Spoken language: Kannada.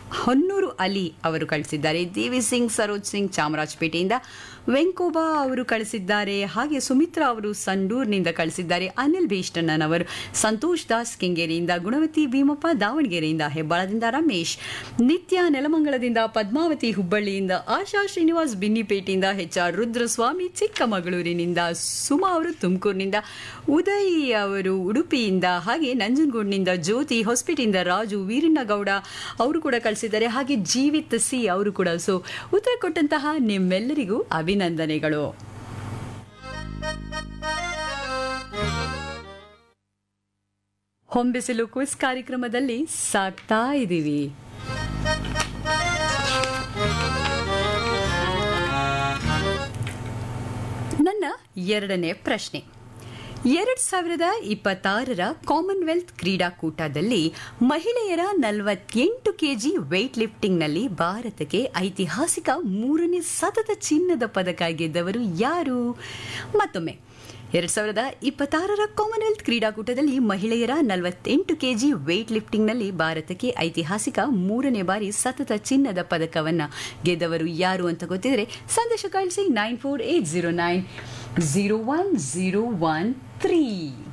ಹೊನ್ನೂರು ಅಲಿ ಅವರು ಕಳಿಸಿದ್ದಾರೆ ದೇವಿ ಸಿಂಗ್ ಸರೋಜ್ ಸಿಂಗ್ ಚಾಮರಾಜಪೇಟೆಯಿಂದ ವೆಂಕೋಬಾ ಅವರು ಕಳಿಸಿದ್ದಾರೆ ಹಾಗೆ ಸುಮಿತ್ರಾ ಅವರು ಸಂಡೂರ್ನಿಂದ ಕಳಿಸಿದ್ದಾರೆ ಅನಿಲ್ ಭೀಷ್ಟಣ್ಣನ್ ಅವರು ಸಂತೋಷ್ ದಾಸ್ ಕೆಂಗೇರಿಯಿಂದ ಗುಣವತಿ ಭೀಮಪ್ಪ ದಾವಣಗೆರೆಯಿಂದ ಹೆಬ್ಬಾಳದಿಂದ ರಮೇಶ್ ನಿತ್ಯ ನೆಲಮಂಗಲದಿಂದ ಪದ್ಮಾವತಿ ಹುಬ್ಬಳ್ಳಿಯಿಂದ ಆಶಾ ಶ್ರೀನಿವಾಸ್ ಬಿನ್ನಿಪೇಟೆಯಿಂದ ಎಚ್ ಆರ್ ರುದ್ರಸ್ವಾಮಿ ಚಿಕ್ಕಮಗಳೂರಿನಿಂದ ಸುಮಾ ಅವರು ತುಮಕೂರಿನಿಂದ ಉದಯ್ ಅವರು ಉಡುಪಿಯಿಂದ ಹಾಗೆ ನಂಜನಗೂಡಿನಿಂದ ಜ್ಯೋತಿ ಹೊಸಪೇಟೆಯಿಂದ ರಾಜು ವೀರಣ್ಣಗೌಡ ಅವರು ಕೂಡ ಕಳಿಸಿದ್ದಾರೆ ಹಾಗೆ ಜೀವಿತ್ ಸಿ ಅವರು ಕೂಡ ಸೊ ಉತ್ತರ ಕೊಟ್ಟಂತಹ ನಿಮ್ಮೆಲ್ಲರಿಗೂ ಅಭಿನಂದನೆಗಳು ಹೊಂಬಿಸಿಲು ಕ್ವಿಸ್ ಕಾರ್ಯಕ್ರಮದಲ್ಲಿ ಸಾಕ್ತಾ ಇದ್ದೀವಿ ನನ್ನ ಎರಡನೇ ಪ್ರಶ್ನೆ ಎರಡ್ ಸಾವಿರದ ಇಪ್ಪತ್ತಾರರ ಕಾಮನ್ವೆಲ್ತ್ ಕ್ರೀಡಾಕೂಟದಲ್ಲಿ ಮಹಿಳೆಯರ ನಲವತ್ತೆಂಟು ಕೆಜಿ ವೇಟ್ ಲಿಫ್ಟಿಂಗ್ನಲ್ಲಿ ಭಾರತಕ್ಕೆ ಐತಿಹಾಸಿಕ ಮೂರನೇ ಸತತ ಚಿನ್ನದ ಪದಕ ಗೆದ್ದವರು ಯಾರು ಮತ್ತೊಮ್ಮೆ ಎರಡ್ ಸಾವಿರದ ಇಪ್ಪತ್ತಾರರ ಕಾಮನ್ವೆಲ್ತ್ ಕ್ರೀಡಾಕೂಟದಲ್ಲಿ ಮಹಿಳೆಯರ ನಲವತ್ತೆಂಟು ಕೆಜಿ ವೇಟ್ ಲಿಫ್ಟಿಂಗ್ನಲ್ಲಿ ಭಾರತಕ್ಕೆ ಐತಿಹಾಸಿಕ ಮೂರನೇ ಬಾರಿ ಸತತ ಚಿನ್ನದ ಪದಕವನ್ನ ಗೆದ್ದವರು ಯಾರು ಅಂತ ಗೊತ್ತಿದ್ರೆ ಸಂದೇಶ ಕಳಿಸಿ nine four eight zero nine zero one zero one three